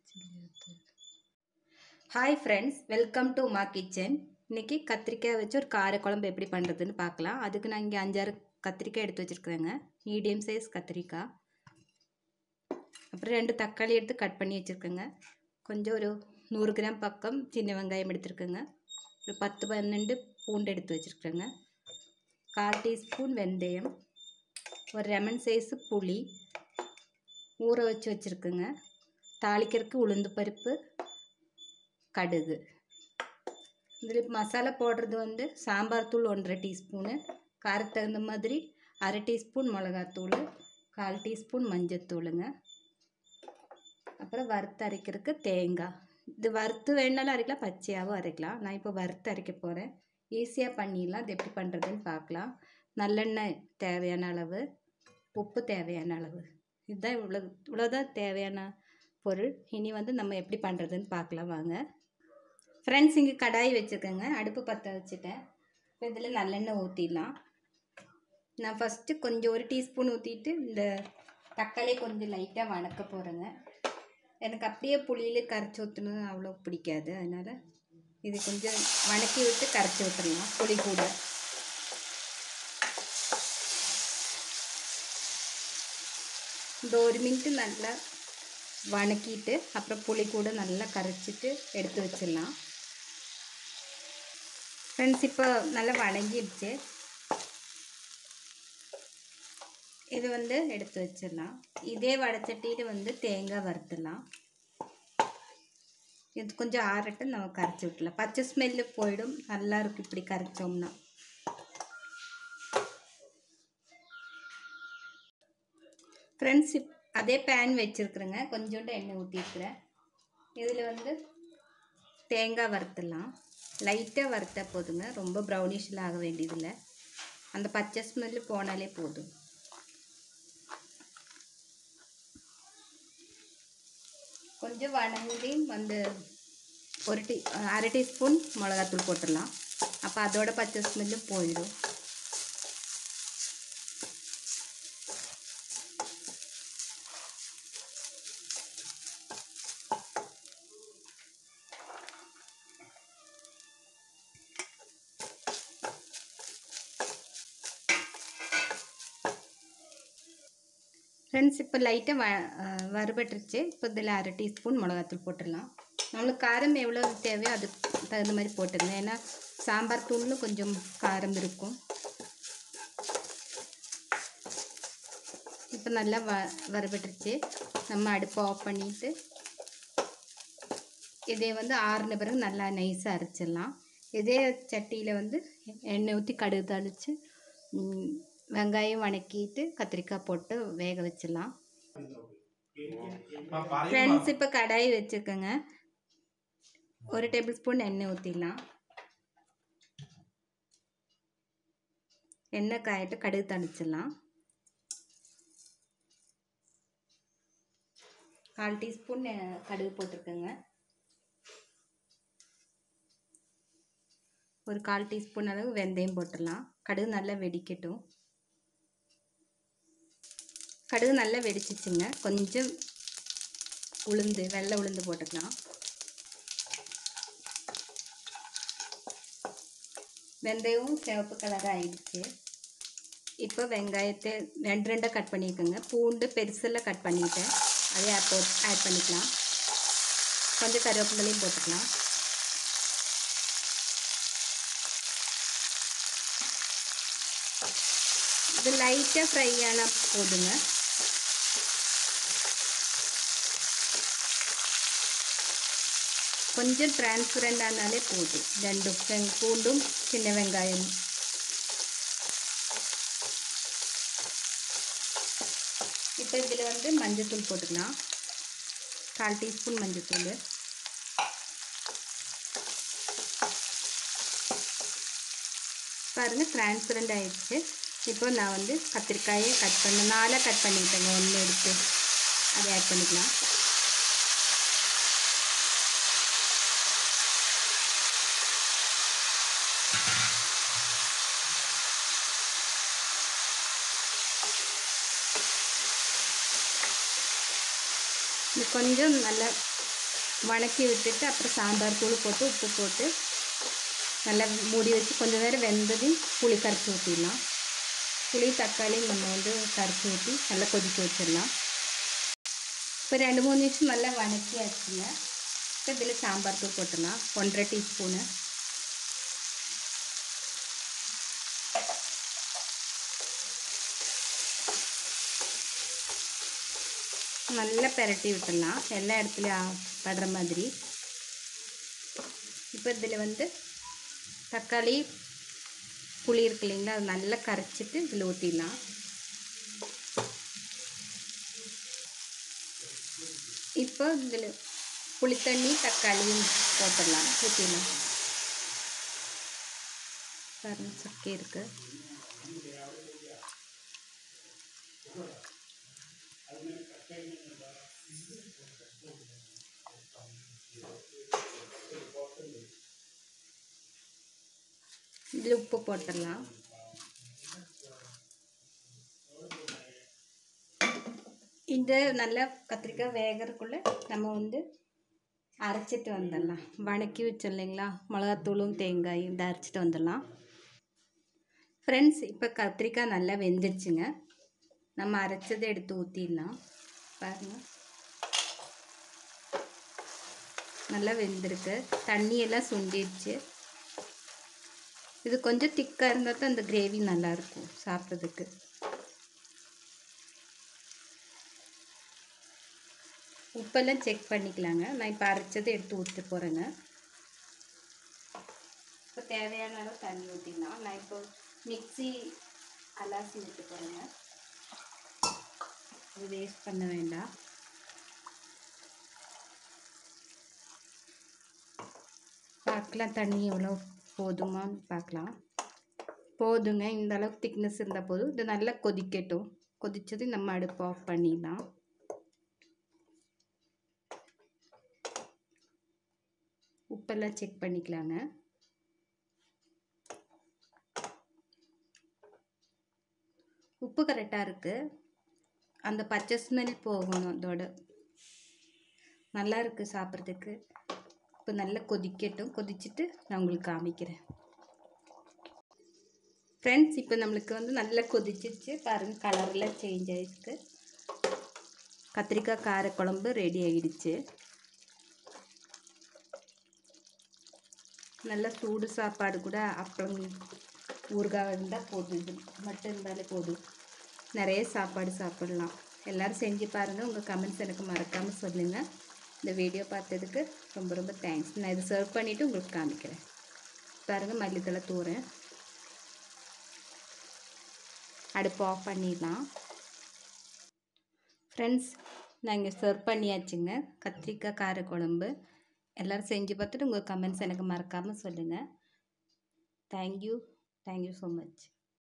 hi friends welcome to ma kitchen இன்னைக்கு கத்திரிக்காய் வச்சு ஒரு கார குழம்பு எப்படி பண்ணுறதுன்னு பார்க்கலாம் அதுக்கு நான் இங்கே அஞ்சாறு கத்திரிக்காய் எடுத்து வச்சுருக்குறேங்க மீடியம் சைஸ் கத்திரிக்காய் அப்புறம் ரெண்டு தக்காளி எடுத்து கட் பண்ணி வச்சுருக்கேங்க கொஞ்சம் ஒரு நூறு கிராம் பக்கம் சின்ன வெங்காயம் எடுத்துருக்கேங்க ஒரு பத்து பன்னெண்டு பூண்டு எடுத்து வச்சுருக்கேங்க கால் டீஸ்பூன் வெந்தயம் ஒரு லெமன் சைஸு புளி ஊற வச்சு வச்சுருக்குங்க தாளிக்கிறதுக்கு உளுந்து பருப்பு கடுகு இதில் மசாலா போடுறது வந்து சாம்பார் தூள் ஒன்றரை டீஸ்பூனு காரத்துக்கு தகுந்த மாதிரி அரை டீஸ்பூன் மிளகாத்தூள் கால் டீஸ்பூன் மஞ்சத்தூளுங்க அப்புறம் வறுத்து அரைக்கிறதுக்கு தேங்காய் இது வறுத்து வேணாலும் அரைக்கலாம் பச்சையாகவும் அரைக்கலாம் நான் இப்போ வறுத்து அரைக்க போகிறேன் ஈஸியாக பண்ணிடலாம் அது எப்படி பண்ணுறதுன்னு பார்க்கலாம் நல்லெண்ணெய் தேவையான அளவு உப்பு தேவையான அளவு இதுதான் இவ்வளோ இவ்வளோதான் தேவையான பொருள் இனி வந்து நம்ம எப்படி பண்ணுறதுன்னு பார்க்கலாம் வாங்க ஃப்ரெண்ட்ஸ் இங்கே கடாய் வச்சுருக்கேங்க அடுப்பு பற்ற வச்சுட்டேன் இப்போ இதில் நல்லெண்ணெய் ஊற்றிடலாம் நான் ஃபஸ்ட்டு கொஞ்சம் ஒரு டீஸ்பூன் ஊற்றிட்டு இந்த தக்காளி கொஞ்சம் லைட்டாக வணக்க போகிறேங்க எனக்கு அப்படியே புளியில கரைச்சி ஊற்றணும் அவ்வளோ பிடிக்காது அதனால் இது கொஞ்சம் வணக்கி விட்டு கரைச்சி ஊற்றலாம் புளி கூட இந்த ஒரு மினிட்டு நல்லா வணக்கிட்டு அப்புறம் புளி கூட நல்லா கரைச்சிட்டு எடுத்து வச்சிடலாம் ஃப்ரெண்ட்ஸ் இப்போ நல்லா வணங்கிடுச்சு இது வந்து எடுத்து வச்சிடலாம் இதே வடச்சட்டியில் வந்து தேங்காய் வறுத்துடலாம் இது கொஞ்சம் ஆறட்டு நம்ம கரைச்சி விட்டுலாம் பச்சை ஸ்மெல்லு போயிடும் நல்லா இருக்கும் இப்படி கரைச்சோம்னா ஃப்ரெண்ட்ஸ் இப் அதே பேன் வச்சுருக்குறேங்க கொஞ்சோண்டு எண்ணெய் ஊற்றிருக்குறேன் இதில் வந்து தேங்காய் வறுத்துடலாம் லைட்டாக வறுத்தா போதுங்க ரொம்ப ப்ரௌனிஷில் ஆக வேண்டியதில்லை அந்த பச்சை ஸ்மெல்லு போனாலே போதும் கொஞ்சம் வணங்கி வந்து ஒரு டீ அரை டீஸ்பூன் மிளகாத்தூள் போட்டுடலாம் அப்போ அதோட பச்சை ஸ்மெல்லு போயிடும் ஃப்ரெண்ட்ஸ் இப்போ லைட்டாக வ வறுபட்டுருச்சு இப்போ இதில் அரை டீஸ்பூன் மிளகாத்தூள் போட்டுடலாம் நம்மளுக்கு காரம் எவ்வளோ தேவையோ அதுக்கு தகுந்த மாதிரி போட்டுருங்க ஏன்னா சாம்பார் தூள்னு கொஞ்சம் காரம் இருக்கும் இப்போ நல்லா வ வறுபட்டுருச்சு நம்ம அடுப்பை ஆஃப் பண்ணிவிட்டு இதே வந்து ஆறுன பிறகு நல்லா நைஸாக அரைச்சிடலாம் இதே சட்டியில் வந்து எண்ணெய் ஊற்றி கடுகு தாளித்து வெங்காயம் வணக்கிட்டு கத்திரிக்காய் போட்டு வேக வச்சிடலாம் ஃப்ரெண்ட்ஸ் இப்போ கடாய் வச்சுக்கோங்க ஒரு டேபிள் ஸ்பூன் எண்ணெய் ஊற்றிடலாம் எண்ணெய் காயிட்டு கடுகு தணிச்சிடலாம் கால் டீஸ்பூன் கடுகு போட்டிருக்கேங்க ஒரு கால் டீஸ்பூன் அளவு வெந்தயம் போட்டுடலாம் கடுகு நல்லா வெடிக்கட்டும் கடுகு நல்லா வெடிச்சிச்சுங்க கொஞ்சம் உளுந்து வெள்ளை உளுந்து போட்டுக்கலாம் வெந்தயமும் சிவப்பு கலராக ஆயிடுச்சு இப்போ வெங்காயத்தை ரெண்டு ரெண்டாக கட் பண்ணிக்கோங்க பூண்டு பெருசில் கட் பண்ணிவிட்டேன் அதே அப்போ ஆட் பண்ணிக்கலாம் கொஞ்சம் கருவேப்பிலையும் போட்டுக்கலாம் இது லைட்டாக ஃப்ரை ஆனால் போதுங்க கொஞ்சம் டிரான்ஸ்பரண்ட் ஆனாலே போதும் ரெண்டும் வெங் பூண்டும் சின்ன வெங்காயம் இப்போ இதில் வந்து மஞ்சத்தூள் போட்டுக்கலாம் கால் டீஸ்பூன் மஞ்சத்தூள் பாருங்கள் டிரான்ஸ்பரண்ட் ஆயிடுச்சு இப்போ நான் வந்து கத்திரிக்காயை கட் பண்ண நாளாக கட் பண்ணிட்டேங்க ஒன்று எடுத்து அதை ஆட் பண்ணிக்கலாம் இது கொஞ்சம் நல்லா வணக்கி விட்டுட்டு அப்புறம் சாம்பார் தூள் போட்டு உப்பு போட்டு நல்லா மூடி வச்சு கொஞ்சம் நேரம் வெந்ததும் புளி கரைச்சி ஊற்றிடலாம் புளி தக்காளி நம்ம வந்து கரைச்சி ஊற்றி நல்லா கொதிக்க வச்சிடலாம் இப்போ ரெண்டு மூணு நிமிஷம் நல்லா வணக்கியாச்சுங்க இப்போ இதில் சாம்பார் தூள் போட்டுடலாம் ஒன்றரை டீஸ்பூனு நல்லா பெரட்டி விட்டுடலாம் எல்லா இடத்துலையும் படுற மாதிரி இப்போ இதில் வந்து தக்காளி புளி இருக்கு இல்லைங்களா அது நல்லா கரைச்சிட்டு இதில் ஊற்றிடலாம் இப்போ இதில் புளித்தண்ணி தக்காளியும் போட்டுடலாம் ஊற்றிடலாம் பாருங்க சக்கை இருக்குது இதில் உப்பு போட்டுடலாம் இந்த நல்லா கத்திரிக்காய் வேகிறதுக்குள்ளே நம்ம வந்து அரைச்சிட்டு வந்துடலாம் வணக்கி வச்சோம் இல்லைங்களா மிளகாத்தூளும் தேங்காயும் இதை அரைச்சிட்டு வந்துடலாம் ஃப்ரெண்ட்ஸ் இப்போ கத்திரிக்காய் நல்லா வெந்துருச்சுங்க நம்ம அரைச்சதை எடுத்து ஊற்றிடலாம் பாருங்கள் நல்லா வெந்திருக்கு தண்ணியெல்லாம் சுண்டிடுச்சு இது கொஞ்சம் திக்காக இருந்தால் தான் அந்த கிரேவி நல்லாயிருக்கும் சாப்பிட்றதுக்கு உப்பெல்லாம் செக் பண்ணிக்கலாங்க நான் இப்போ அரைச்சதை எடுத்து ஊற்ற போகிறேங்க இப்போ தேவையான அளவு தண்ணி ஊற்றிடலாம் நான் இப்போ மிக்சி அலாசி ஊற்ற போகிறேங்க அது வேஸ்ட் பண்ண வேண்டாம் பார்க்கலாம் தண்ணி எவ்வளோ போதுமான்னு பார்க்கலாம் போதுங்க இந்த அளவுக்கு திக்னஸ் இருந்தால் போதும் இது நல்லா கொதிக்கட்டும் கொதித்தது நம்ம அடுப்பு ஆஃப் பண்ணிடலாம் உப்பெல்லாம் செக் பண்ணிக்கலாங்க உப்பு கரெக்டாக இருக்குது அந்த பச்சை ஸ்மெல் போகணும் அதோட நல்லா இருக்குது சாப்பிட்றதுக்கு இப்போ நல்லா கொதிக்கட்டும் கொதிச்சுட்டு நான் உங்களுக்கு காமிக்கிறேன் ஃப்ரெண்ட்ஸ் இப்போ நம்மளுக்கு வந்து நல்லா கொதிச்சிருச்சு பாருங்கள் கலரில் சேஞ்ச் ஆகிருக்கு கத்திரிக்காய் காரக்குழம்பு ரெடி ஆகிடுச்சு நல்லா சூடு சாப்பாடு கூட அப்பளம் ஊறுகாய் இருந்தால் போதும் இது மட்டும் இருந்தாலே போதும் நிறைய சாப்பாடு சாப்பிடலாம் எல்லோரும் செஞ்சு பாருங்கள் உங்கள் கமெண்ட்ஸ் எனக்கு மறக்காமல் சொல்லுங்கள் இந்த வீடியோ பார்த்ததுக்கு ரொம்ப ரொம்ப தேங்க்ஸ் நான் இது சர்வ் பண்ணிவிட்டு உங்களுக்கு காமிக்கிறேன் பாருங்கள் மல்லித்தலை தூரேன் அடுப்பு ஆஃப் பண்ணிடலாம் ஃப்ரெண்ட்ஸ் நாங்கள் சர்வ் பண்ணியாச்சுங்க கத்திரிக்காய் காரக்குழம்பு எல்லோரும் செஞ்சு பார்த்துட்டு உங்கள் கமெண்ட்ஸ் எனக்கு மறக்காமல் சொல்லுங்கள் தேங்க்யூ தேங்க்யூ ஸோ மச்